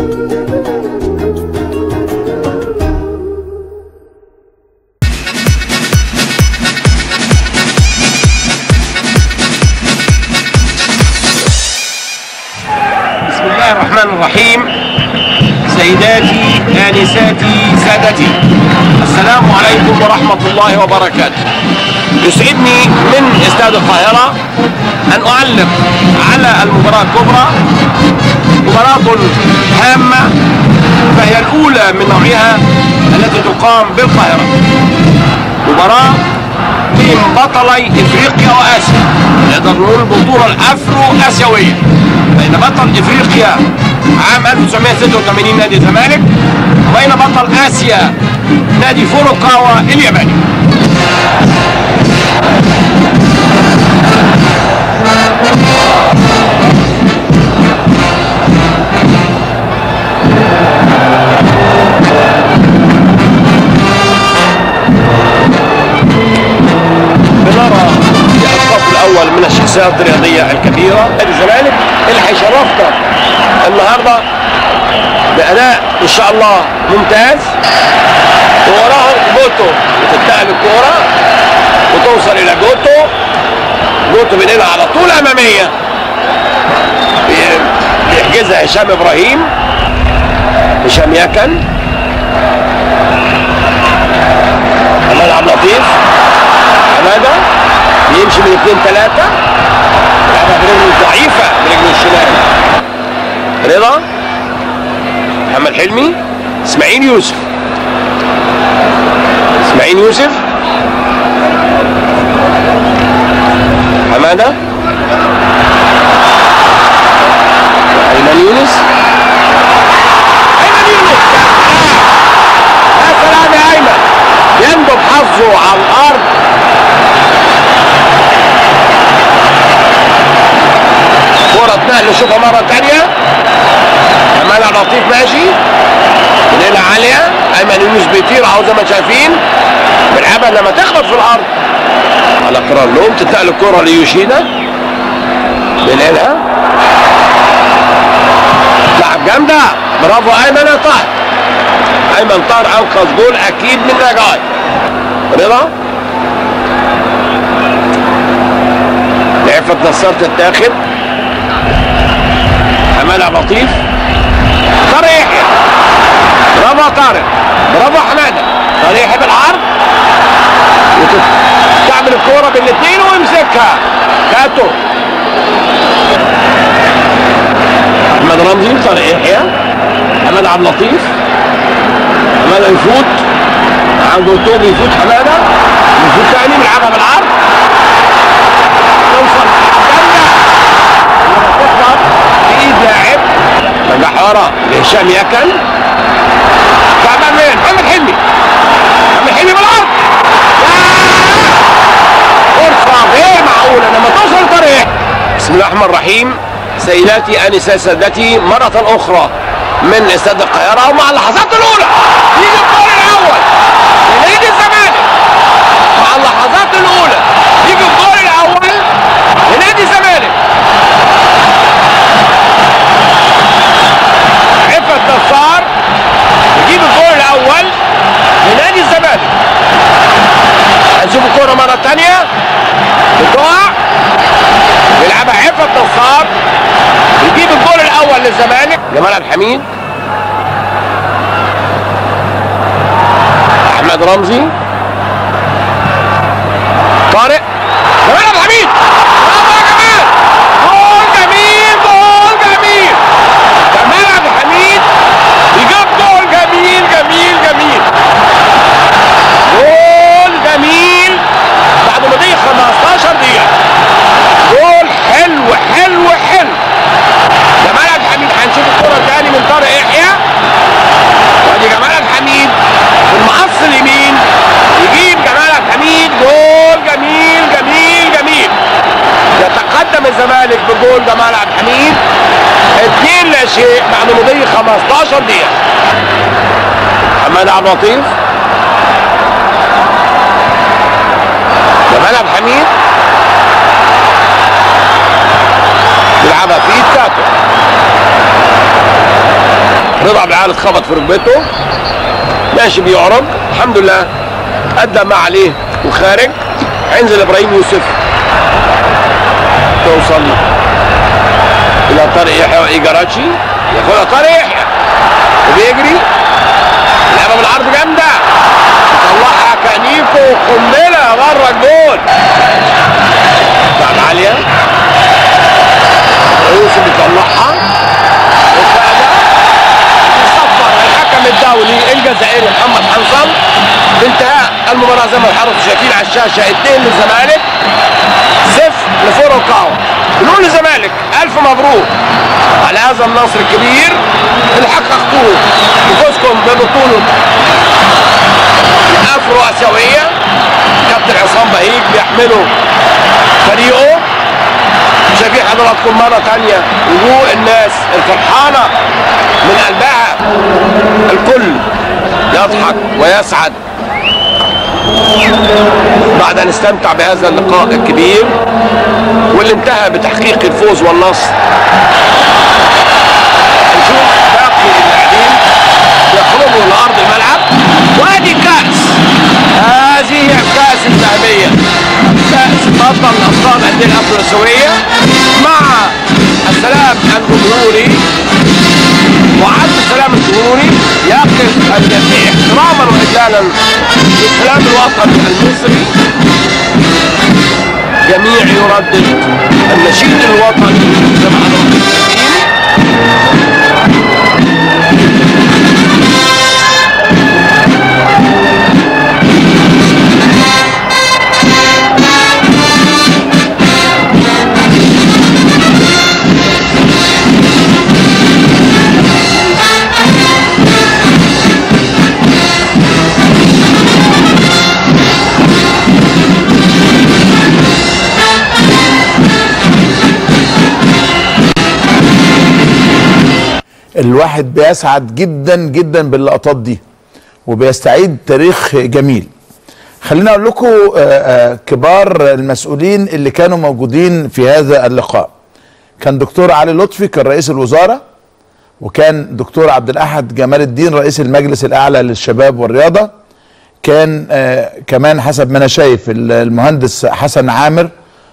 بسم الله الرحمن الرحيم سيداتي آنساتي سادتي السلام عليكم ورحمة الله وبركاته يسعدني من استاد القاهرة أن أعلق على المباراة الكبرى مباراة هامة فهي الأولى من نوعها التي تقام بالقاهرة مباراة بين بطلي افريقيا واسيا نقدر نقول البطوله الافرو اسيويه بين بطل افريقيا عام 1986 نادي الزمالك وبين بطل اسيا نادي فوروكاوا الياباني بنرى في الصف الاول من الشخصيات الرياضيه الكبيره نادي الزمالك اللي هيشرفنا النهارده باداء ان شاء الله ممتاز ووراهم جوتو بتنتقل الكوره وتوصل الى جوتو جوتو بينقلها على طول اماميه بي- بيحجزها هشام ابراهيم هشام يكن محمد عبد اللطيف حماده يمشي من اثنين ثلاثه لعبها برجله ضعيفه برجله الشمال رضا محمد حلمي اسماعيل يوسف اسماعيل يوسف حماده ايمن يونس ايمن يونس يا سلام يا ايمن يندب حظه على الارض كرة نقل نشوفها مرة تانية جمال عبد اللطيف ماشي ليلة عالية أيمن يونس بيطير أهو زي ما شايفين بنلعبها لما تخبط في الأرض على قرار لوم تنتقل الكرة ليوشيدا بينقلها لعب جامدة برافو أيمن يا طاهر أيمن طاهر أنقذ جول أكيد من رجاي رضا لعفت نصار تتاخد حماد عبد اللطيف طارق يحيى برافو يا طارق برافو حماده طارق يحيى بالعرض وتعمل الكوره بين الاثنين ويمسكها كاتو احمد رمزي طارق يحيى حماد عبد اللطيف حماده يفوت عنده توب يفوت حماده يفوت ثاني بيلعبها بالعرض توصل جامده تخبط في ايد لاعب رجع ورا لهشام يكن تعبان مين؟ محمد حلمي محمد حلمي بالارض ياه! فرصه غير معقوله لما توصل طريق بسم الله الرحمن الرحيم سيداتي انسات سادتي مره اخرى من استاد القاهره ومع اللحظات الاولى يجي الجول الاول لنادي الزمالك مع اللحظات الاولى يجي الجول الاول لنادي الزمالك عفت نصار يجيب الجول الاول لنادي الزمالك هنشوف الكوره مره ثانيه بتقع بيلعبها عفت نصار يجيب الجول الاول للزمالك جمال عبد الحميد احمد رمزي طارق جمال عبد الحميد برافو يا جمال جول جميل جول جميل جمال عبد الحميد بيجاب جول جميل جميل جميل جول جميل بعد مضي 15 دقيقة جول حلو حلو حلو جمال عبد الحميد هنشوف الكرة تاني من طارق يحيى وادي جمال عبد الحميد في المقص اليمين يجيب جمال عبد الحميد جول جميل جميل جميل يتقدم الزمالك بجول جمال عبد الحميد اتنين لا شيء بعد مضي 15 دقيقة محمد عبد اللطيف جمال عبد الحميد يلعبها في ايد كاتو رضا عبد العال اتخبط في ركبته ماشي بيعرج الحمد لله ادى ما عليه وخارج هينزل ابراهيم يوسف توصل الى طارق يحيى وايجاراتشي ياخدها طارق يحيى وبيجري لعبه بالعرض جامده طلعها كانيكو قنبله بره الجول بتاعت عاليه يوسف بيطلعها وفاده يصفر الحكم الدولي الجزائري محمد حنصل بانتهاء المباراه زي ما حضراتكم شايفين على الشاشه اثنين للزمالك صفر لفوروكاو نقول للزمالك الف مبروك على هذا النصر الكبير اللي حققتوه بفوزكم ببطوله الافرو اسيويه كابتن عصام بهيج بيحمله فريقه شايفين حضراتكم مرة تانية وجوه الناس الفرحانة من قلبها الكل يضحك ويسعد بعد ان استمتع بهذا اللقاء الكبير واللي انتهى بتحقيق الفوز والنصر نشوف باقي اللاعبين يخرجوا لارض الملعب وادي كاس هذه هي الكاس الذهبيه كاس بطل ابطال الانديه الافريقيه مع السلام الجمهوري وعد السلام الجمهوري يقف الجميع احتراما واجلالا للسلام الوطني المصري جميع يردد النشيد الوطني زي ما حضراتكم شايفين الواحد بيسعد جدا جدا باللقطات دي وبيستعيد تاريخ جميل خليني اقول لكم آه، آه، كبار المسؤولين اللي كانوا موجودين في هذا اللقاء كان دكتور علي لطفي كان رئيس الوزاره وكان دكتور عبد الاحد جمال الدين رئيس المجلس الاعلى للشباب والرياضه كان آه، كمان حسب ما انا شايف ال- المهندس حسن عامر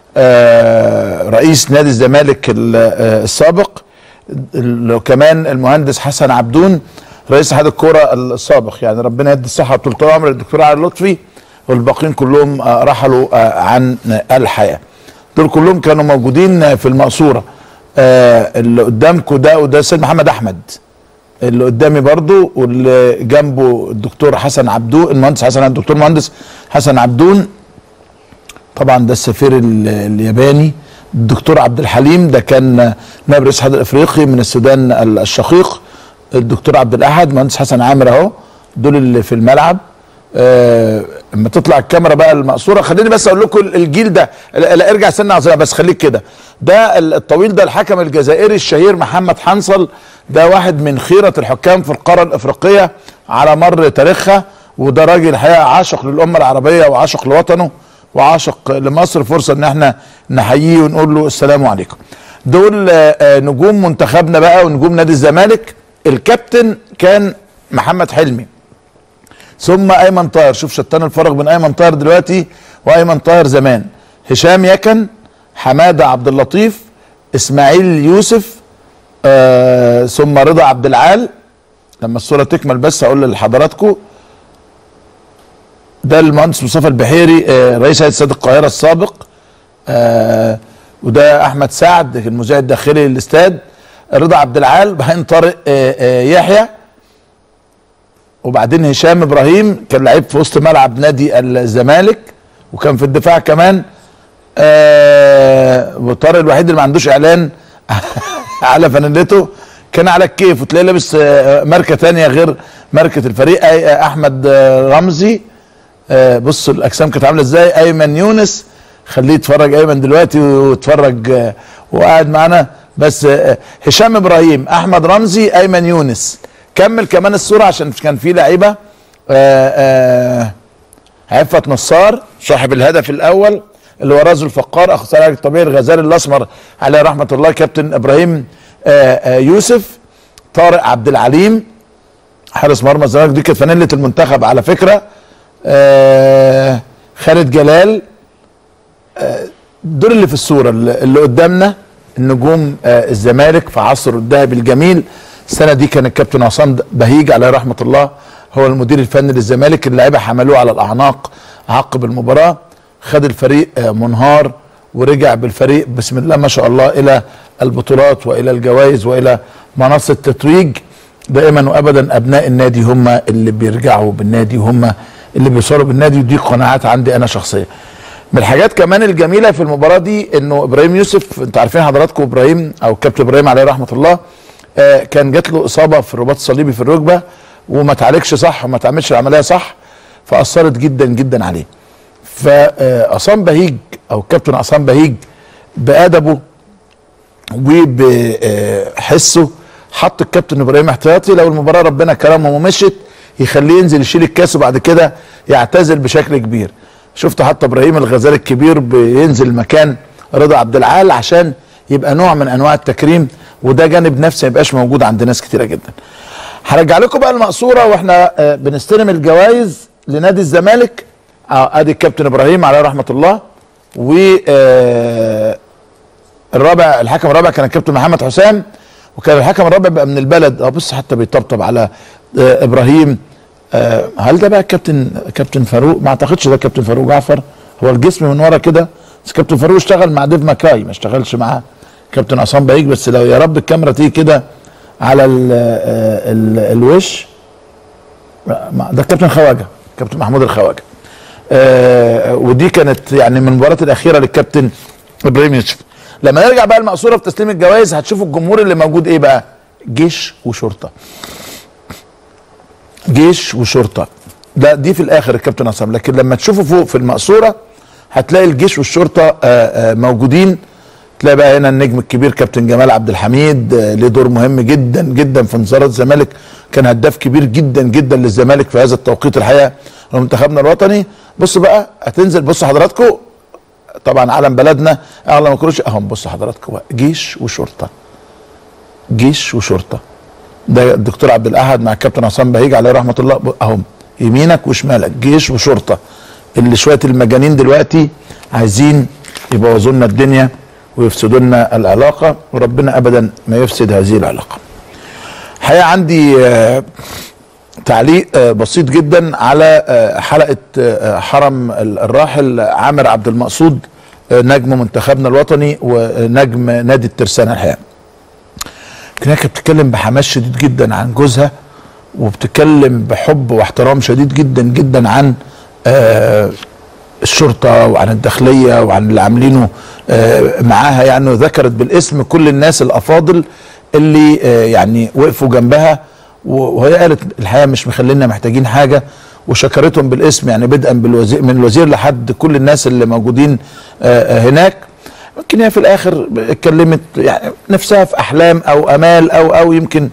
آه، رئيس نادي الزمالك ال- آه، السابق ال- كمان المهندس حسن عبدون رئيس اتحاد الكوره السابق يعني ربنا يدي الصحه طول العمر للدكتور علي لطفي والباقيين كلهم آه، رحلوا آه، عن الحياه دول كلهم كانوا موجودين في المقصوره آه، اللي قدامكم ده وده السيد محمد احمد اللي قدامي برضو واللي جنبه الدكتور حسن عبدون المهندس حسن الدكتور مهندس حسن عبدون طبعا ده السفير ال- الياباني الدكتور عبد الحليم ده كان نائب رئيس الاتحاد الافريقي من السودان ال- الشقيق الدكتور عبد الاحد مهندس حسن عامر اهو دول اللي في الملعب آه، اما تطلع الكاميرا بقى المقصوره خليني بس اقول لكم الجيل ده لا لا، ارجع سنه عظيمه بس خليك كده ده ال- الطويل ده الحكم الجزائري الشهير محمد حنصل ده واحد من خيره الحكام في القاره الافريقيه على مر تاريخها وده راجل الحقيقه عاشق للامه العربيه وعاشق لوطنه وعاشق لمصر فرصه ان احنا نحييه ونقول له السلام عليكم دول آه، آه، نجوم منتخبنا بقى ونجوم نادي الزمالك الكابتن كان محمد حلمي ثم ايمن طاهر شوف شتان الفرق بين ايمن طاهر دلوقتي وايمن طاهر زمان هشام يكن حماده عبد اللطيف اسماعيل يوسف آه ثم رضا عبد العال لما الصوره تكمل بس اقول لحضراتكم ده المهندس مصطفى البحيري آه رئيس هيئه استاد القاهره السابق آه وده احمد سعد المذيع الداخلي للاستاد رضا عبد العال بعدين طارق آه آه يحيى وبعدين هشام ابراهيم كان لعيب في وسط ملعب نادي الزمالك وكان في الدفاع كمان آه وطارق الوحيد اللي ما عندوش اعلان على فانيلته كان على الكيف وتلاقيه لابس آه ماركه تانية غير ماركه الفريق أي آه احمد آه رمزي آه بص الاجسام كانت عامله ازاي ايمن يونس خليه يتفرج ايمن دلوقتي ويتفرج آه وقاعد معانا بس آه هشام ابراهيم احمد رمزي ايمن يونس كمل كمان الصوره عشان كان في لعيبه آه آه عفت نصار صاحب الهدف الاول اللي هو رازو الفقار اخو الطبيعي الغزالي الاسمر عليه رحمه الله كابتن ابراهيم آه آه يوسف طارق عبد العليم حارس مرمى الزمالك دي كانت فانيله المنتخب على فكره آه خالد جلال آه دول اللي في الصوره اللي اللي قدامنا النجوم آه الزمالك في عصره الذهبي الجميل السنه دي كان الكابتن عصام بهيج عليه رحمه الله هو المدير الفني للزمالك اللعيبه حملوه على الاعناق عقب المباراه خد الفريق آه منهار ورجع بالفريق بسم الله ما شاء الله الى البطولات والى الجوائز والى منصه تتويج دائما وابدا ابناء النادي هم اللي بيرجعوا بالنادي وهم اللي بيوصلوا بالنادي ودي قناعات عندي انا شخصيه من الحاجات كمان الجميله في المباراه دي انه ابراهيم يوسف انتوا عارفين حضراتكم ابراهيم او كابتن ابراهيم عليه رحمه الله آه كان جات له اصابه في الرباط الصليبي في الركبه وما تعالجش صح وما تعملش العمليه صح فاثرت جدا جدا عليه فعصام بهيج او كابتن عصام بهيج بادبه وبحسه حط الكابتن ابراهيم احتياطي لو المباراه ربنا كرمه ومشت يخليه ينزل يشيل الكاس وبعد كده يعتزل بشكل كبير شفت حتى ابراهيم الغزالي الكبير بينزل مكان رضا عبد العال عشان يبقى نوع من انواع التكريم وده جانب نفسي ما يبقاش موجود عند ناس كتيره جدا هرجع لكم بقى المقصوره واحنا آه، بنستلم الجوائز لنادي الزمالك اه ادي الكابتن ابراهيم عليه رحمه الله و آه، الرابع الحكم الرابع كان الكابتن محمد حسام وكان الحكم الرابع بقى من البلد اه بص حتى بيطبطب على آه ابراهيم آه هل ده بقى كابتن كابتن فاروق ما اعتقدش ده كابتن فاروق جعفر هو الجسم من ورا كده بس كابتن فاروق اشتغل مع ديف ماكاي ما اشتغلش مع كابتن عصام بهيج بس لو يا رب الكاميرا تيجي كده على ال ال الوش ما- ده كابتن خواجه كابتن محمود الخواجه آه ودي كانت يعني من المباريات الاخيره للكابتن ابراهيم يوسف لما نرجع بقى المقصوره في تسليم الجوائز هتشوفوا الجمهور اللي موجود ايه بقى جيش وشرطه جيش وشرطه ده دي في الاخر الكابتن عصام لكن لما تشوفوا فوق في المقصوره هتلاقي الجيش والشرطه آه، آه، موجودين تلاقي بقى هنا النجم الكبير كابتن جمال عبد الحميد آه، ليه دور مهم جدا جدا في انتصارات الزمالك كان هداف كبير جدا جدا للزمالك في هذا التوقيت الحقيقه ومنتخبنا الوطني بص بقى هتنزل بص حضراتكم طبعا علم بلدنا اعلى ما كروش اهم بص حضراتكم بقى جيش وشرطه جيش وشرطه ده الدكتور عبد الاحد مع الكابتن عصام بهيج عليه رحمه الله ب- اهم يمينك وشمالك جيش وشرطه اللي شويه المجانين دلوقتي عايزين يبوظوا لنا الدنيا ويفسدوا لنا العلاقه وربنا ابدا ما يفسد هذه العلاقه. الحقيقه عندي آه، تعليق آه، بسيط جدا على آه، حلقه آه، حرم ال- الراحل عامر عبد المقصود آه، نجم منتخبنا الوطني ونجم نادي الترسانه الحقيقه. كان كانت بتتكلم بحماس شديد جدا عن جوزها وبتتكلم بحب واحترام شديد جدا جدا عن آه الشرطه وعن الداخليه وعن اللي عاملينه آه معاها يعني وذكرت بالاسم كل الناس الافاضل اللي آه يعني وقفوا جنبها وهي قالت الحقيقه مش مخلينا محتاجين حاجه وشكرتهم بالاسم يعني بدءا بالوزير من الوزير لحد كل الناس اللي موجودين آه آه هناك ممكن هي في الاخر اتكلمت يعني نفسها في احلام او امال او او يمكن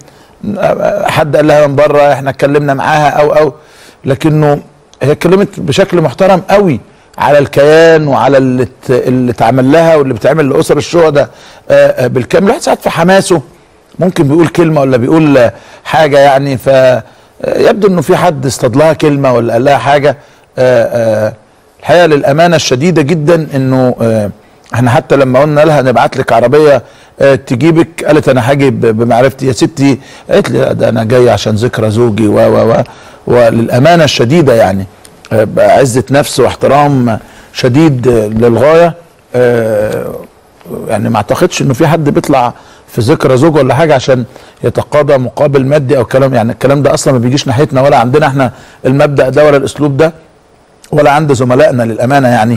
حد قال لها من بره احنا اتكلمنا معاها او او لكنه هي اتكلمت بشكل محترم قوي على الكيان وعلى اللي ات- اللي اتعمل لها واللي بتعمل لاسر الشهداء آه، آه، بالكامل الواحد ساعات في حماسه ممكن بيقول كلمه ولا بيقول آه، حاجه يعني ف آه، يبدو انه في حد اصطاد لها كلمه ولا قال لها حاجه آه، آه، الحقيقه للامانه الشديده جدا انه آه، احنا حتى لما قلنا لها نبعت لك عربيه آه، تجيبك قالت انا هاجي ب- بمعرفتي يا ستي قالت لي لا، ده انا جاي عشان ذكرى زوجي و و و وللامانه الشديده يعني آه، بعزه نفس واحترام شديد آه، للغايه آه، يعني ما اعتقدش انه في حد بيطلع في ذكرى زوجه ولا حاجه عشان يتقاضى مقابل مادي او كلام يعني الكلام ده اصلا ما بيجيش ناحيتنا ولا عندنا احنا المبدا ده ولا الاسلوب ده ولا عند زملائنا للامانه يعني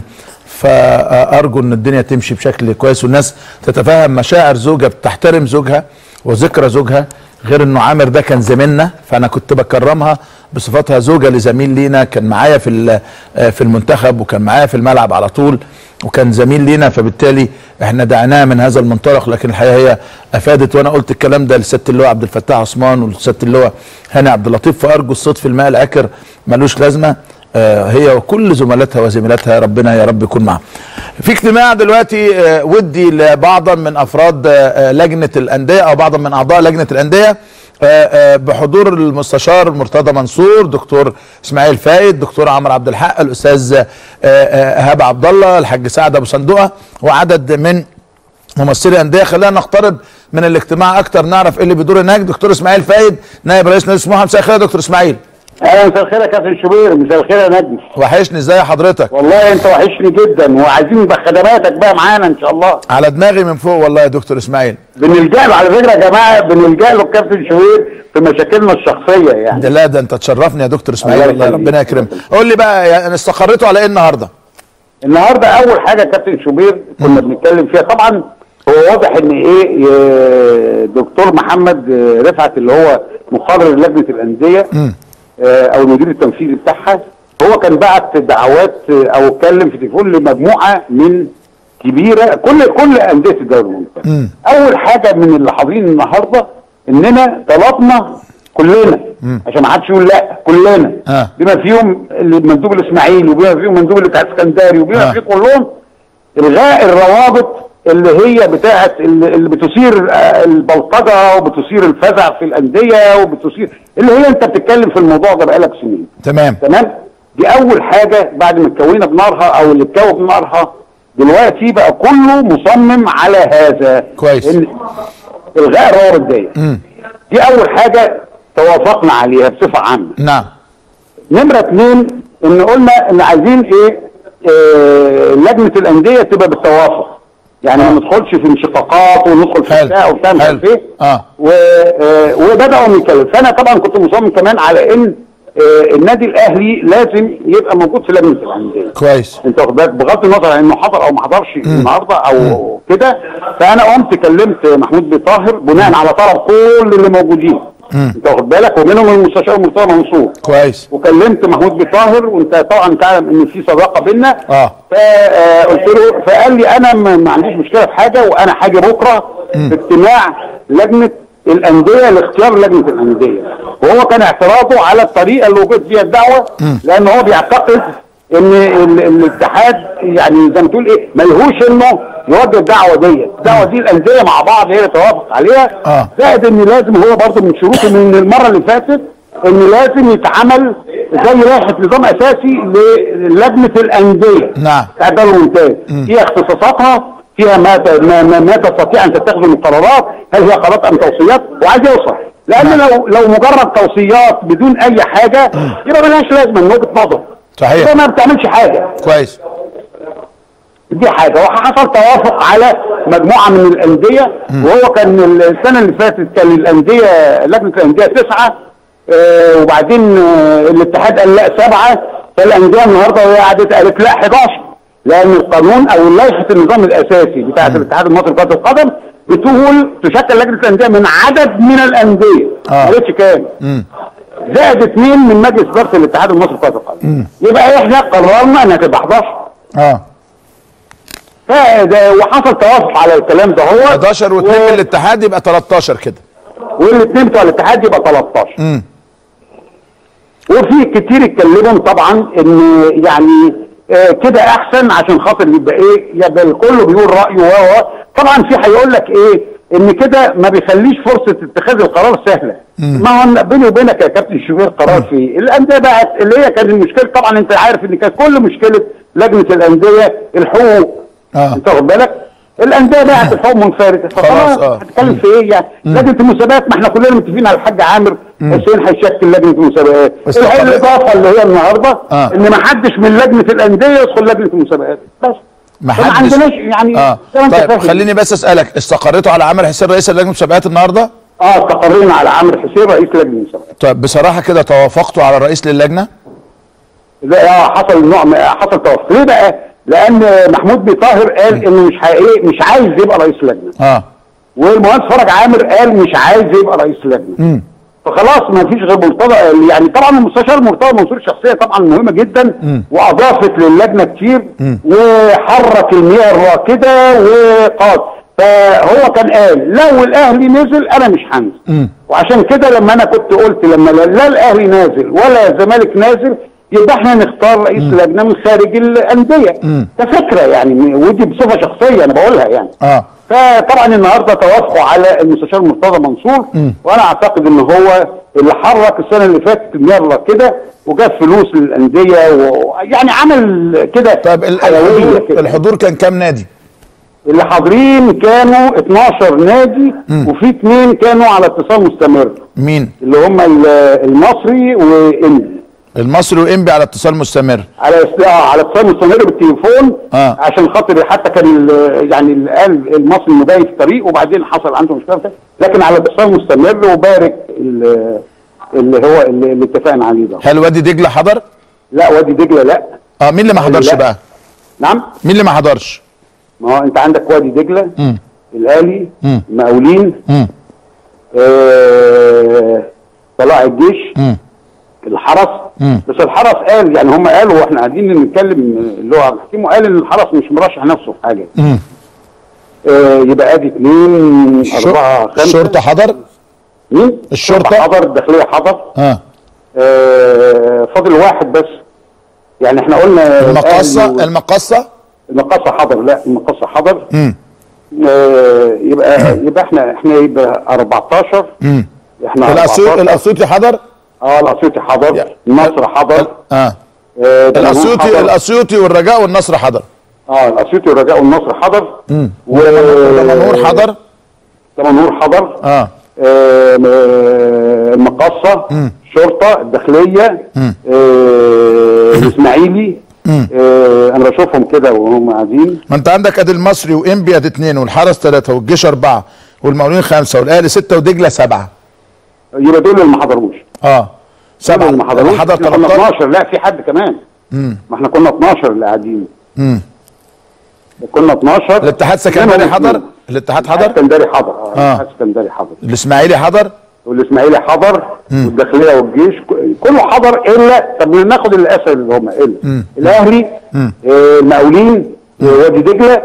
فارجو ان الدنيا تمشي بشكل كويس والناس تتفهم مشاعر زوجها بتحترم زوجها وذكرى زوجها غير انه عامر ده كان زميلنا فانا كنت بكرمها بصفتها زوجه لزميل لينا كان معايا في ال- آه، في المنتخب وكان معايا في الملعب على طول وكان زميل لينا فبالتالي احنا دعناها من هذا المنطلق لكن الحقيقه هي افادت وانا قلت الكلام ده لسياده اللواء عبد الفتاح عثمان ولسياده اللواء هاني عبد اللطيف فارجو الصوت في الماء العكر ملوش لازمه آه، هي وكل زملاتها وزميلاتها ربنا يا رب يكون معاهم. في اجتماع دلوقتي آه، ودي لبعضا من افراد آه، آه، لجنه الانديه او بعضا من اعضاء لجنه الانديه آه، آه، بحضور المستشار مرتضى منصور دكتور اسماعيل فايد دكتور عمرو عبد الحق الاستاذ آه، آه، ايهاب عبد الله الحاج سعد ابو صندوقه وعدد من ممثلي انديه خلينا نقترب من الاجتماع اكتر نعرف ايه اللي بيدور هناك دكتور اسماعيل فايد نائب رئيس نادي سموحه مساء الخير يا دكتور اسماعيل اهلا مساء الخير يا كابتن شوبير مساء الخير يا نجم وحشني ازاي حضرتك والله انت وحشني جدا وعايزين يبقى خدماتك بقى معانا ان شاء الله على دماغي من فوق والله يا دكتور اسماعيل بنلجا له على فكره يا جماعه بنلجا له الكابتن شوبير في مشاكلنا الشخصيه يعني ده لا ده انت تشرفني يا دكتور اسماعيل الله والله يخليك. ربنا يكرمك قول لي بقى يعني استقريتوا على ايه النهارده النهارده اول حاجه يا كابتن شوبير كنا بنتكلم فيها طبعا هو واضح ان ايه ي- دكتور محمد آه، رفعت اللي هو مقرر لجنه الانديه آه، او المدير التنفيذي بتاعها هو كان بعت دعوات آه، او اتكلم في تليفون لمجموعه من كبيره كل كل انديه الدوري الممتاز اول حاجه من اللي حاضرين النهارده اننا طلبنا كلنا عشان ما حدش يقول لا كلنا آه. بما فيهم المندوب الاسماعيلي وبما فيهم مندوب الاتحاد السكندري وبما آه. فيه كلهم الغاء الروابط اللي هي بتاعت اللي اللي بتثير آه، البلطجه وبتثير الفزع في الانديه وبتصير اللي هي انت بتتكلم في الموضوع ده بقالك سنين تمام تمام دي اول حاجه بعد ما اتكونا بنارها او اللي اتكون بنارها دلوقتي بقى كله مصمم على هذا كويس. إن الغاء الروابط دي دي اول حاجه توافقنا عليها بصفه عامه نعم نمرة اتنين ان قلنا ان عايزين ايه آه لجنة الاندية تبقى بالتوافق يعني ما ندخلش في انشقاقات وندخل في حلو. بتاع وبتاع مش عارف حلو. ايه آه. و- آه، وبداوا يتكلموا فانا طبعا كنت مصمم كمان على ان آه النادي الاهلي لازم يبقى موجود في لجنة الاندية كويس انت واخد بالك بغض النظر عن انه حضر او ما حضرش النهارده او كده فانا قمت كلمت محمود بن طاهر بناء على طلب كل اللي موجودين انت واخد بالك ومنهم المستشار مرتضى منصور كويس وكلمت محمود بن طاهر وانت طبعا تعلم ان في صداقه بينا اه فقلت له فقال لي انا ما ما عنديش مشكله في حاجه وانا حاجه بكره في اجتماع لجنه الانديه لاختيار لجنه الانديه وهو كان اعتراضه على الطريقه اللي وجدت فيها الدعوه لان هو بيعتقد ان ال- الاتحاد يعني زي ما تقول ايه ملهوش انه يوجه الدعوه دي الدعوه دي الانديه مع بعض هي اللي توافق عليها آه. زائد ان لازم هو برضه من شروطه من المره اللي فاتت ان لازم يتعمل زي لائحه نظام اساسي للجنه الانديه نعم. بتاع الدوري الممتاز فيها اختصاصاتها فيها ما ت- ما, ما, ما تستطيع ان تتخذ من قرارات هل هي قرارات ام توصيات وعايز يوصل لان لو لو مجرد توصيات بدون اي حاجه يبقى ملهاش لازمه من وجهه نظر صحيح. يبقى ما بتعملش حاجه كويس دي حاجه وحصل توافق على مجموعه من الانديه وهو كان السنه اللي فاتت كان الانديه لجنه الانديه تسعه آه وبعدين آه الاتحاد قال لا سبعه فالانديه النهارده وهي قعدت قالت لا 11 لان القانون او لائحه النظام الاساسي بتاعه الاتحاد المصري لكره القدم بتقول تشكل لجنه الانديه من عدد من الانديه آه. ما قالتش كام زائد اثنين من مجلس اداره الاتحاد المصري لكره القدم يبقى احنا قررنا انها تبقى 11 اه فده وحصل توافق على الكلام ده هو 11 و2 من الاتحاد يبقى 13 كده والاثنين بتوع الاتحاد يبقى 13 امم وفي كتير اتكلموا طبعا ان يعني آه كده احسن عشان خاطر يبقى ايه يبقى الكل بيقول رايه و و طبعا في هيقول لك ايه ان كده ما بيخليش فرصه اتخاذ القرار سهله ما هو بيني وبينك يا كابتن شوبير قرار في الانديه بقت اللي هي كانت المشكله طبعا انت عارف ان كانت كل مشكله لجنه الانديه الحقوق آه. انت واخد بالك الانديه بقت الحقوق منفرده خلاص، فخلاص آه. هتتكلم في ايه يعني لجنه المسابقات ما احنا كلنا متفقين على الحاج عامر حسين هيشكل لجنه المسابقات استقريت. الاضافه اللي هي النهارده آه. ان ما حدش من لجنه الانديه يدخل لجنه المسابقات بس ما فما حدش عندناش يعني اه زي ما انت طيب فاهم. خليني بس اسالك استقريتوا على عمل حسين رئيس لجنه المسابقات النهارده اه استقرينا على عامر حسين رئيس لجنه المسابقات طيب بصراحه كده توافقتوا على رئيس للجنه ده اه حصل نوع من- حصل توافق ليه بقى؟ لان محمود بن طاهر قال انه مش حقيقي مش عايز يبقى رئيس لجنه اه والمهندس فرج عامر قال مش عايز يبقى رئيس لجنه فخلاص ما فيش غير مرتضى يعني طبعا المستشار مرتضى منصور شخصيه طبعا مهمه جدا واضافت للجنه كتير وحرك المياه الراكده وقاد فهو كان قال لو الاهلي نزل انا مش هنزل وعشان كده لما انا كنت قلت لما لا لا الاهلي نازل ولا الزمالك نازل يبقى احنا نختار رئيس لجنه من خارج الانديه كفكره يعني ودي بصفه شخصيه انا بقولها يعني اه فطبعا النهارده توافقوا على المستشار مرتضى منصور وانا اعتقد ان هو اللي حرك السنه اللي فاتت يلا كده وجاب فلوس للانديه ويعني عمل كده طيب ال- حيوية الحضور كده. الحضور كان كام نادي؟ اللي حاضرين كانوا 12 نادي وفي اثنين كانوا على اتصال مستمر مين؟ اللي هم ال- المصري وانبي المصري وانبي على اتصال مستمر على اس- آه على اتصال مستمر بالتليفون آه. عشان خاطر حتى كان ال- يعني اللي قال المصري المبين في الطريق وبعدين حصل عنده مشكله بتاع. لكن على اتصال مستمر وبارك ال- اللي هو اللي, اللي اتفقنا عليه ده هل وادي دجله حضر؟ لا وادي دجله لا اه مين اللي ما حضرش لا. بقى؟ نعم مين اللي ما حضرش؟ ما هو انت عندك وادي دجله مم. الاهلي مم. المقاولين مم. آه، طلائع الجيش مم. الحرس مم. بس الحرس قال يعني هم قالوا واحنا قاعدين نتكلم اللي هو عبد الحكيم وقال ان الحرس مش مرشح نفسه في حاجه مم. آه يبقى ادي اثنين الشر- اربعه خمسه الشرطه حضر؟ مين؟ الشرطة؟ حضر الداخليه حضر اه آه فاضل واحد بس يعني احنا قلنا المقاصه الأهلي و- المقاصه المقاصه حضر لا المقاصه حضر مم. آه يبقى يبقى احنا احنا يبقى 14 مم. احنا الاسيوط 14. الاسيوطي حضر؟ اه الاسيوطي حضر النصر حضر اه آه دمنهور الاسيوطي حضر. الاسيوطي والرجاء والنصر حضر اه الاسيوطي والرجاء والنصر حضر مم. و دمنهور حضر؟ دمنهور حضر اه آه، م- آه، المقاصة شرطة الداخلية مم. آه، الإسماعيلي آه، أنا بشوفهم كده وهم قاعدين ما انت عندك ادي المصري وانبي ادي اثنين والحرس ثلاثه والجيش اربعه والمقاولين خمسه والاهلي سته ودجله سبعه يبقى دول اللي ما حضروش اه دول سبعه اللي ما حضروش حضر احنا كنا 13 12 لا في حد كمان ما احنا كنا 12 اللي قاعدين مم. كنا 12 الاتحاد سكندري منهم حضر اتنين. الاتحاد الاتحاد حضر سكندري حضر اه آه. الاتحاد سكندري حضر الاسماعيلي حضر والاسماعيلي حضر والداخليه والجيش ك- كله حضر الا طب ناخد الاسئله اللي هم الا الاهلي آه المقاولين آه وادي دجله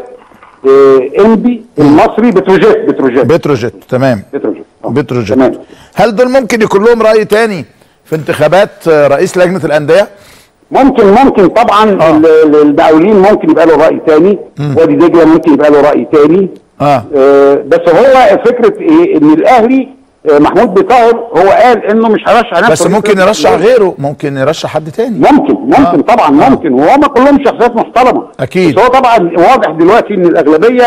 آه انبي المصري بتروجيت بتروجيت بتروجيت تمام بتروجيت آه. بتروجيت تمام هل دول ممكن يكون لهم راي تاني في انتخابات آه، رئيس لجنه الانديه ممكن ممكن طبعا آه. ال- ال- المقاولين ممكن يبقى له راي تاني وادي دجله ممكن يبقى له راي تاني اه آه بس هو فكره ايه ان الاهلي آه محمود بيطاهر هو قال انه مش هيرشح نفسه بس رئيس ممكن لجنة يرشح الأندية. غيره ممكن يرشح حد تاني ممكن ممكن آه. طبعا ممكن وهم كلهم شخصيات محترمه أكيد. بس هو طبعا واضح دلوقتي ان الاغلبيه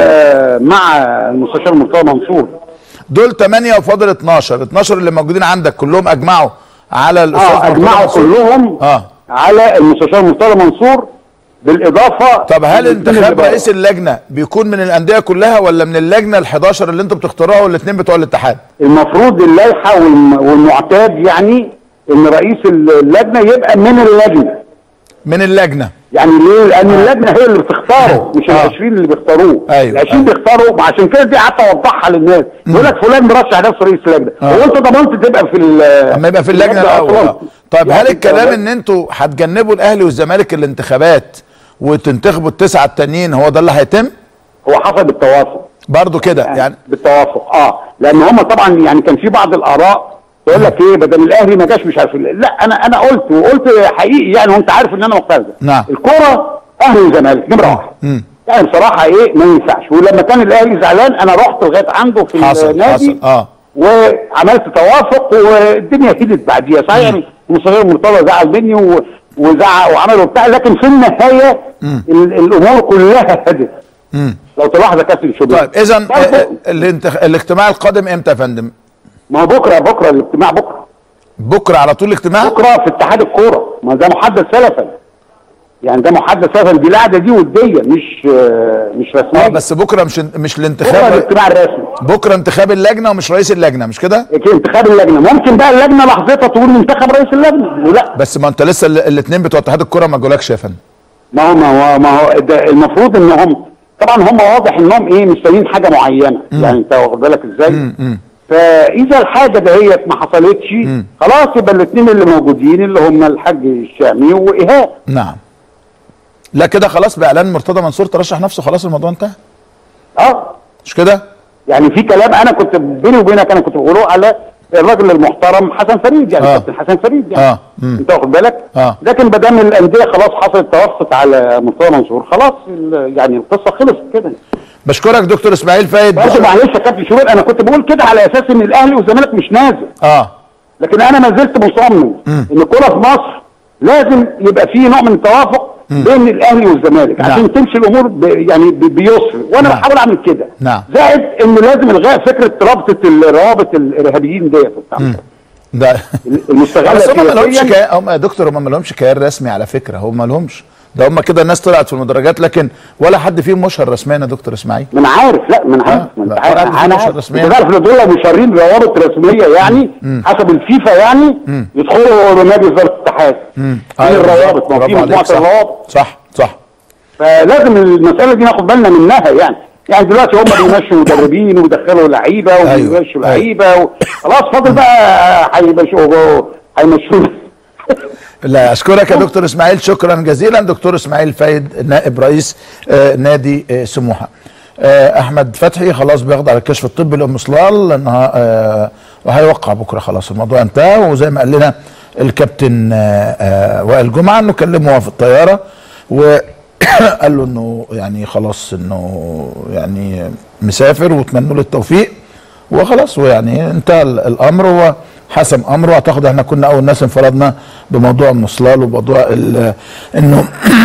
آه مع المستشار مرتضى منصور دول 8 وفاضل 12 12 اللي موجودين عندك كلهم اجمعوا على الاستاذ اه مرتضى اجمعوا منصور؟ كلهم اه على المستشار مرتضى منصور بالاضافه طب هل للاثنين انتخاب اللي رئيس اللجنه بيكون من الانديه كلها ولا من اللجنه ال11 اللي انتوا بتختاروها والاثنين بتوع الاتحاد المفروض اللائحه والم- والمعتاد يعني ان رئيس اللجنه يبقى من اللجنه من اللجنه يعني ليه؟ لان اللجنه هي اللي بتختاره مش آه. ال 20 اللي بيختاروه أيوة، ال 20 بيختاروا عشان كده دي قعدت اوضحها للناس يقول لك فلان مرشح نفسه رئيس لجنه هو انت ضمنت تبقى في ال- اما يبقى في اللجنه الاول أصلاً؟ آه. طب يعني هل الكلام أنت- ان انتوا هتجنبوا الاهلي والزمالك الانتخابات وتنتخبوا التسعه التانيين هو ده اللي هيتم هو حسب التوافق برضو كده يعني بالتوافق اه لان هم طبعا يعني كان في بعض الاراء يقول لك ايه بدل الاهلي ما جاش مش عارف إيه. لا انا انا قلت وقلت حقيقي يعني وانت عارف ان انا مقتنع نعم. الكوره اهلي وزمالك نمره واحد مم. يعني بصراحه ايه ما ينفعش ولما كان الاهلي زعلان انا رحت لغايه عنده في حصل النادي حصل اه وعملت توافق والدنيا هدت بعديها صحيح يعني المستشار مرتضى زعل مني و- وزعق وعمل وبتاع لكن في النهايه ال- الامور كلها هدت مم. لو تلاحظ يا كابتن شوبير طيب اذا برضه- الانتخ... الاجتماع القادم امتى يا فندم ما هو بكره بكره الاجتماع بكره بكره على طول الاجتماع بكره في اتحاد الكوره ما ده محدد سلفا يعني ده محدد سلفا دي القعده دي وديه مش آه، مش رسميه اه بس بكره مش مش بكره الانتخاب الاجتماع الرسمي بكره انتخاب اللجنه ومش رئيس اللجنه مش كده انتخاب اللجنه ممكن بقى اللجنه لحظتها تقول منتخب رئيس اللجنه ولا بس ما انت لسه الاثنين بتوع اتحاد الكره ما جولكش يا فندم ما هو ما هو ما هو ده المفروض انهم طبعا هم واضح انهم ايه مستنيين حاجه معينه يعني انت واخد بالك ازاي فاذا الحاجه دهيت ما حصلتش خلاص يبقى الاثنين اللي موجودين اللي هم الحاج الشامي وايهاب نعم لا كده خلاص باعلان مرتضى منصور ترشح نفسه خلاص الموضوع انتهى اه مش كده يعني في كلام انا كنت بيني وبينك انا كنت بقوله على الراجل المحترم حسن فريد يعني آه. كابتن حسن فريد يعني آه. مم. انت واخد بالك آه. لكن ما دام الانديه خلاص حصلت توافقت على مرتضى منصور خلاص ال- يعني القصه خلصت كده بشكرك دكتور اسماعيل فايد برضه معلش يا كابتن شوبير انا كنت بقول كده على اساس ان الاهلي والزمالك مش نازل اه لكن انا ما زلت مصمم ان الكوره في مصر لازم يبقى في نوع من التوافق بين الاهلي والزمالك نعم. عشان تمشي الامور ب يعني ب- بيسر وانا نعم. بحاول اعمل كده نعم. زائد ان لازم الغاء فكره رابطه الروابط الارهابيين ديت وبتاع. ده المستغله بس هم ما لهمش سياسياً. كيان هم يا دكتور هم ما لهمش كيان رسمي على فكره هم ما لهمش ده هم كده الناس طلعت في المدرجات لكن ولا حد فيهم مشهر رسميا يا دكتور اسماعيل ما انا عارف لا ما انا عارف آه، ما انت لا، عارف طبعاً انا مش عارف رسمياً. انت عارف ان دول مشارين روابط رسميه يعني حسب الفيفا يعني يدخلوا نادي وزاره الاتحاد في أيوة، الروابط ما هو في برافو عليك، مجموعه صح. الروابط صح صح فلازم المساله دي ناخد بالنا منها يعني يعني دلوقتي هم بيمشوا مدربين ويدخلوا لعيبه أيوة، وبيمشوا أيوة. لعيبه و... خلاص فاضل بقى هيمشوا هيمشوا لا اشكرك يا دكتور اسماعيل شكرا جزيلا دكتور اسماعيل فايد نائب رئيس آه، نادي آه، سموحه آه، احمد فتحي خلاص بياخد على الكشف الطبي لام صلال لانها آه، وهيوقع بكره خلاص الموضوع انتهى وزي ما قال لنا الكابتن آه، آه، وائل جمعه انه كلمه وهو في الطياره وقال له انه يعني خلاص انه يعني مسافر واتمنوا له التوفيق وخلاص ويعني انتهى ال- الامر هو حسم امره اعتقد احنا كنا اول ناس انفردنا بموضوع المصلال وموضوع ال- انه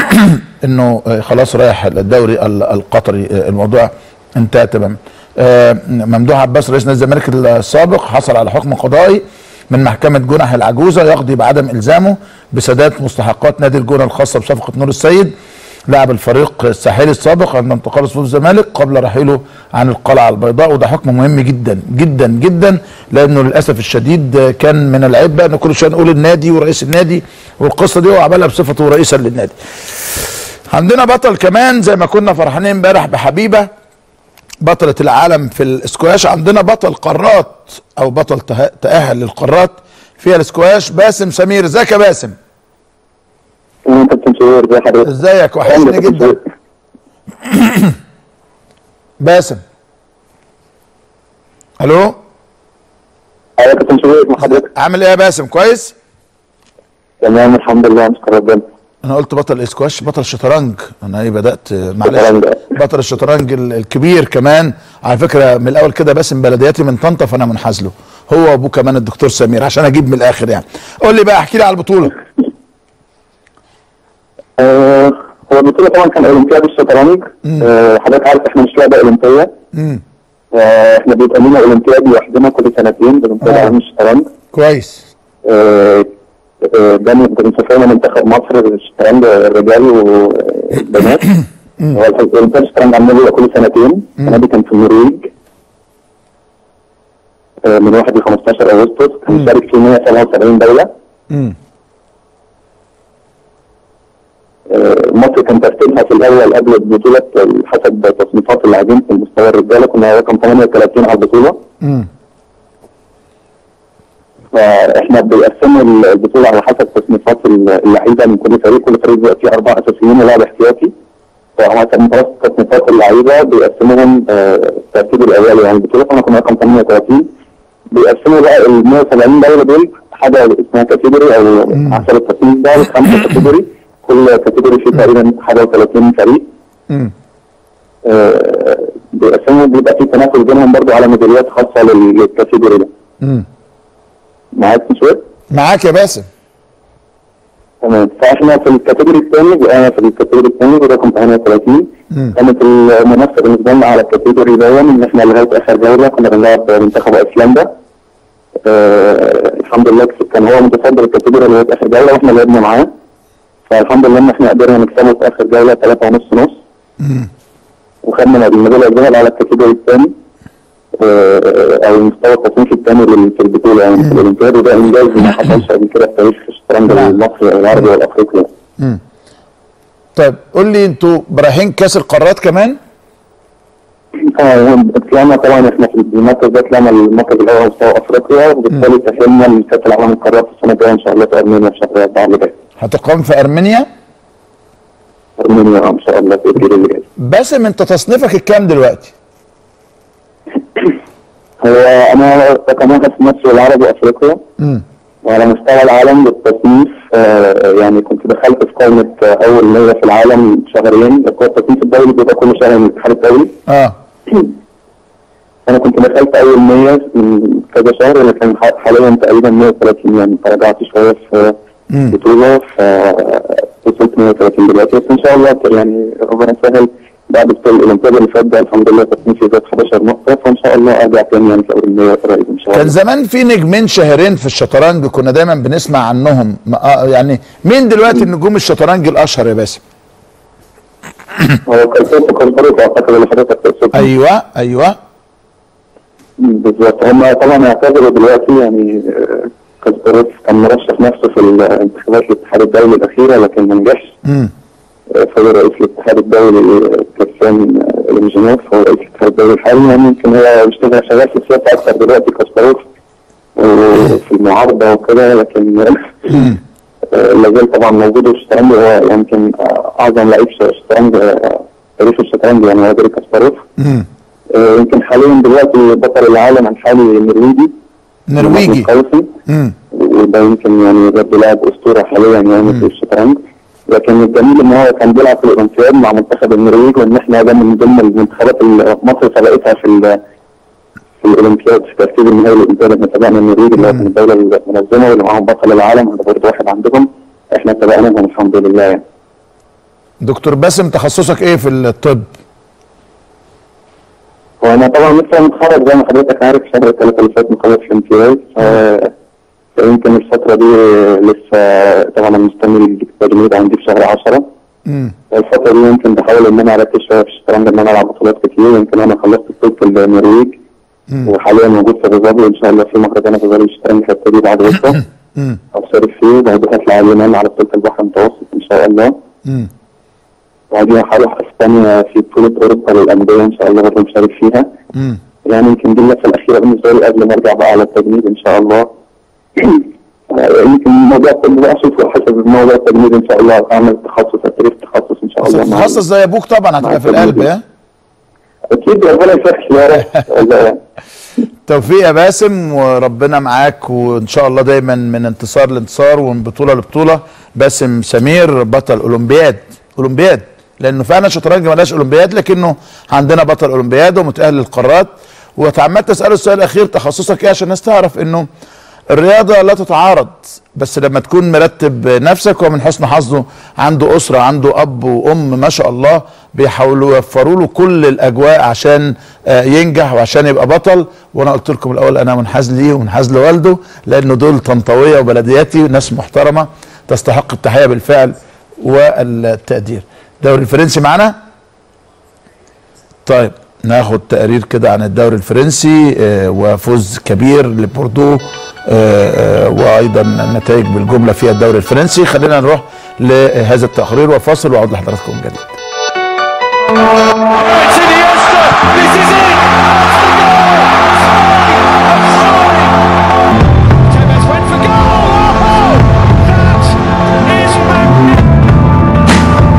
انه آه، خلاص رايح الدوري ال- القطري آه، الموضوع انتهى تماما آه، ممدوح عباس رئيس نادي الزمالك السابق حصل على حكم قضائي من محكمة جنح العجوزة يقضي بعدم إلزامه بسداد مستحقات نادي الجونة الخاصة بصفقة نور السيد لاعب الفريق الساحلي السابق عند انتقال صفوف الزمالك قبل رحيله عن القلعة البيضاء وده حكم مهم جدا جدا جدا لأنه للأسف الشديد كان من العيب بقى أن كل شوية نقول النادي ورئيس النادي والقصة دي هو عملها بصفته رئيسا للنادي عندنا بطل كمان زي ما كنا فرحانين امبارح بحبيبه بطلة العالم في الاسكواش عندنا بطل قارات او بطل ته- تأهل للقارات فيها الاسكواش باسم سمير ازيك يا باسم انت كابتن شهير زي حضرتك ازيك وحشني جدا باسم الو ايوه كابتن شهير مع حضرتك عامل ايه يا باسم كويس تمام الحمد لله نشكر ربنا انا قلت بطل الاسكواش بطل الشطرنج انا ايه بدات معلش شطرنج. بطل الشطرنج ال- الكبير كمان على فكره من الاول كده باسم بلدياتي من طنطا فانا منحاز له هو وابوه كمان الدكتور سمير عشان اجيب من الاخر يعني قول لي بقى احكي لي على البطوله آه هو البطوله طبعا كان اولمبياد الشطرنج آه حضرتك عارف احنا مش لعبه اولمبيه امم آه احنا بيبقى لنا اولمبياد لوحدنا كل سنتين بنطلع آه. عن الشطرنج كويس آه آه، ده من- بنسافرنا منتخب مصر الشطرنج الرجالي والبنات هو الاولمبياد الشطرنج عندنا بيبقى كل سنتين السنه دي كان في النرويج آه، من 1 ل 15 اغسطس كان مشارك فيه 177 دوله امم آه، مصر كان ترتيبها في الاول قبل البطوله حسب تصنيفات اللاعبين في المستوى الرجاله كنا رقم 38 على البطوله امم فاحنا بنقسموا البطوله على حسب تصنيفات اللعيبه من كل فريق كل فريق بيبقى فيه اربع اساسيين ولاعب احتياطي فعلى حسب متوسط تصنيفات اللعيبه بيقسموهم آه، الترتيب الاولي يعني البطوله فاحنا كنا رقم 38 بيقسموا بقى ال 170 دوله دول حاجه اسمها كاتيجوري او حسب التصنيف ده خمسه كاتيجوري كل كاتيجوري فيه تقريبا حاجه و30 فريق امم آه، بيقسموا بيبقى في تنافس بينهم برضو على ميداليات خاصه لل- للكاتيجوري ده امم معاك مشوار؟ معاك يا باسم تمام فاحنا في الكاتيجوري الثاني انا في الكاتيجوري الثاني برقم 38 مم. كانت المنافسه بالنسبه لنا على الكاتيجوري ده ان احنا لغايه اخر جوله كنا بنلعب منتخب ايسلندا آه الحمد لله كسب- كان هو متصدر الكاتيجوري لغايه اخر جوله واحنا لعبنا معاه فالحمد لله ان احنا قدرنا نكسبه في اخر جوله 3 ونص نص وخدنا الميداليه الذهب على الكاتيجوري الثاني آه، او المستوى التصنيفي الثاني لل- في البطوله يعني في الاولمبياد وده انجاز ما حصلش قبل كده في تاريخ الشطرنج نعم. المصري والعربي والافريقي طيب قول لي انتوا رايحين كاس القارات كمان اه طلعنا طبعا احنا في المركز ده طلعنا المركز الاول على مستوى افريقيا وبالتالي تأهلنا لكاس العالم القارات السنه الجايه ان شاء الله في ارمينيا في شهر 4 اللي جاي هتقام في ارمينيا ارمينيا آه، ان شاء الله في الجيل اللي جاي باسم انت تصنيفك الكام دلوقتي هو انا رقم واحد في مصر والعرب وافريقيا امم وعلى مستوى العالم بالتصنيف آه، يعني كنت دخلت في قائمه آه، اول 100 في العالم شهرين هو التصنيف الدولي بيبقى كل شهر من الاتحاد الدولي اه انا كنت دخلت اول 100 من كذا شهر لكن ح- حاليا تقريبا 130 يعني فرجعت شويه في مم. بطوله فوصلت 130 دلوقتي بس ان شاء الله يعني ربنا يسهل بعد بطوله الاولمبياد اللي فات ده الحمد لله تصنيفي زاد 11 نقطه فان شاء الله ارجع تاني يعني في اول 100 قريب ان شاء كان الله زمان في نجمين شهيرين في الشطرنج كنا دايما بنسمع عنهم ما- آه، يعني مين دلوقتي النجوم الشطرنج الاشهر يا باسم هو كالفوت وكالفوت اعتقد اللي حضرتك تقصد ايوه ايوه بالظبط هم طبعا اعتبروا دلوقتي يعني آه، كاسباروف كان مرشح نفسه في الانتخابات الاتحاد الدولي الاخيره لكن ما نجحش امم آه، فهو رئيس الاتحاد الدولي آه، كريستيان آه، لمجنوف هو رئيس الاتحاد الدولي الحالي يعني يمكن هو بيشتغل شغال في السياسه اكثر دلوقتي كاسباروف وفي المعارضه وكده لكن آه، لا زال طبعا موجود في الشطرنج هو يمكن آه، اعظم لعيب شطرنج آه، تاريخ الشطرنج يعني هو جاري كاسباروف امم آه، يمكن حاليا دلوقتي بطل العالم الحالي نرويجي نرويجي قوسي امم وده يمكن يعني برضه لاعب اسطوره حاليا يعني في الشطرنج لكن الجميل ان هو كان بيلعب في الاولمبياد مع منتخب النرويج وان احنا ده من ضمن المنتخبات اللي مصر سبقتها في ال- في الاولمبياد في ترتيب النهائي الاولمبياد احنا تابعنا النرويج اللي هو من الدوله المنظمه واللي معاهم بطل العالم هذا برضه واحد عندهم احنا تابعناهم الحمد لله يعني دكتور باسم تخصصك ايه في الطب وانا طبعا لسه متخرج زي ما حضرتك عارف شهر الثلاثة اللي فات مخلص في الامتياز ف- فيمكن الفترة دي لسه طبعا انا مستني التجنيد عندي في شهر 10 امم الفترة دي يمكن بحاول ان انا اركز شوية في الشطرنج ان انا العب بطولات كتير يمكن انا خلصت الطب في النرويج وحاليا موجود في ابو ظبي وان شاء الله في مهرجان ابو ظبي الشطرنج هبتدي بعد بكره امم اشارك فيه وبعدين هطلع على اليونان على بطولة البحر المتوسط ان شاء الله امم وبعدين هروح اسبانيا في بطولة اوروبا للاندية ان شاء الله برضه مشارك فيها امم يعني يمكن دي اللفه الاخيره بالنسبه لي قبل ما ارجع بقى على التجنيد ان شاء الله آه، يمكن موضوع الطب بقى اشوف حسب موضوع التجنيد ان شاء الله اعمل تخصص ابتدي في تخصص ان شاء بس الله مع- تتخصص زي ابوك طبعا هتبقى في القلب يا اكيد ربنا يسهل يا رب والله. توفيق يا باسم وربنا معاك وان شاء الله دايما من انتصار لانتصار ومن بطوله لبطوله باسم سمير بطل اولمبياد اولمبياد لانه فعلا شطرنج ملاش اولمبياد لكنه عندنا بطل اولمبياد ومتاهل للقارات وتعمدت اساله السؤال الاخير تخصصك ايه عشان الناس تعرف انه الرياضه لا تتعارض بس لما تكون مرتب نفسك ومن حسن حظه عنده اسره عنده اب وام ما شاء الله بيحاولوا يوفروا له كل الاجواء عشان آه، ينجح وعشان يبقى بطل وانا قلت لكم الاول انا منحاز ليه ومنحاز لوالده لانه دول طنطاويه وبلدياتي ناس محترمه تستحق التحيه بالفعل والتقدير الدوري الفرنسي معانا طيب ناخد تقرير كده عن الدوري الفرنسي آه، وفوز كبير لبوردو آه، آه، وايضا النتائج بالجمله في الدوري الفرنسي خلينا نروح لهذا التقرير وفاصل واعود لحضراتكم من جديد It's Iniesta. This is it. Tevez went for goal. Oh, that is magnificent.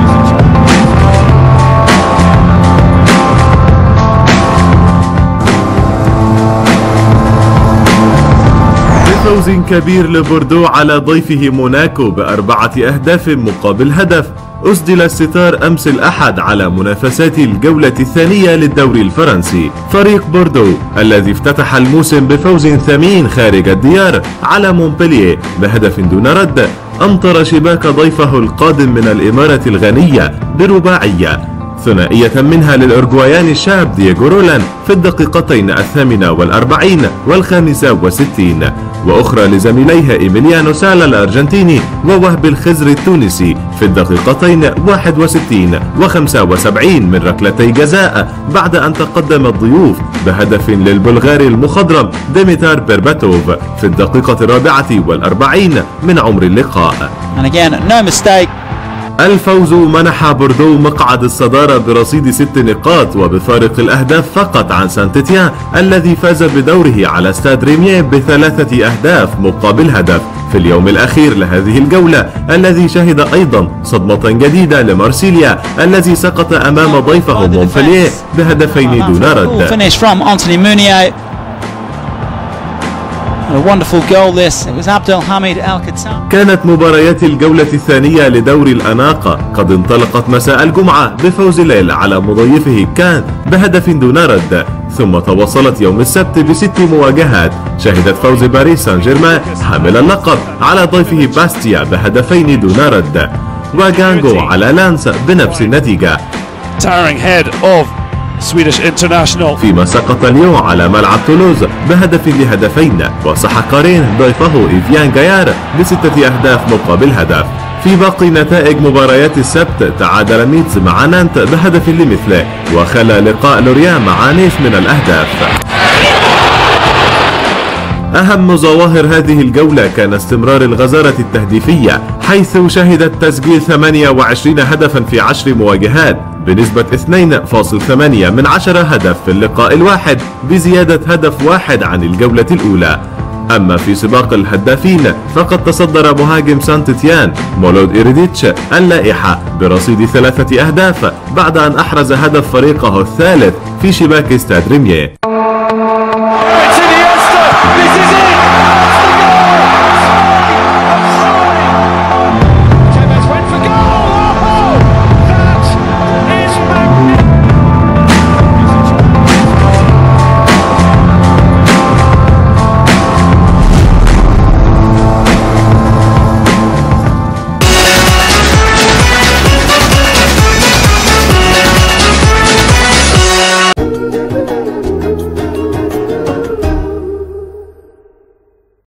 بفوز كبير لبوردو على ضيفه موناكو بأربعة أهداف مقابل هدف أسدل الستار أمس الأحد على منافسات الجولة الثانية للدوري الفرنسي فريق بوردو الذي افتتح الموسم بفوز ثمين خارج الديار على مونبلييه بهدف دون رد أمطر شباك ضيفه القادم من الإمارة الغنية برباعية ثنائية منها للأرجوايان الشاب دييغو رولان في الدقيقتين الثامنة والأربعين والخامسة والستين وأخرى لزميليه إيميليانو سالا الأرجنتيني ووهب الخزر التونسي في الدقيقتين 61 و75 من ركلتي جزاء بعد أن تقدم الضيوف بهدف للبلغاري المخضرم ديميتار بيرباتوف في الدقيقة الرابعة والأربعين من عمر اللقاء And again, no mistake. الفوز منح بوردو مقعد الصدارة برصيد ست نقاط وبفارق الأهداف فقط عن سانتيتيان الذي فاز بدوره على استاد ريميه بثلاثة أهداف مقابل هدف في اليوم الأخير لهذه الجولة الذي شهد أيضا صدمة جديدة لمارسيليا الذي سقط أمام ضيفه مونبلييه بهدفين دون Full رد finish from Anthony Munier. And a wonderful goal this. It was Abdelhamid Al Khattab. كانت مباريات الجولة الثانية لدوري الأناقة قد انطلقت مساء الجمعة بفوز ليل على مضيفه كان بهدف دون رد ثم تواصلت يوم السبت بست مواجهات شهدت فوز باريس سان جيرمان حامل اللقب على ضيفه باستيا بهدفين دون رد وجانجو على لانس بنفس النتيجة Towering head of Swedish international. فيما سقط اليوم على ملعب تولوز بهدف لهدفين وسحق رين ضيفه إيفيان جايار بستة أهداف مقابل هدف في باقي نتائج مباريات السبت تعادل ميتز مع نانت بهدف لمثله وخلى لقاء لوريان مع نيس من الأهداف أهم ظواهر هذه الجولة كان استمرار الغزارة التهديفية حيث شهدت تسجيل 28 هدفا في 10 مواجهات بنسبة 2.8 من 10 هدف في اللقاء الواحد بزيادة هدف واحد عن الجولة الأولى أما في سباق الهدافين فقد تصدر مهاجم سانت تيان مولود إيريديتش اللائحة برصيد ثلاثة أهداف بعد أن أحرز هدف فريقه الثالث في شباك استاد ريميه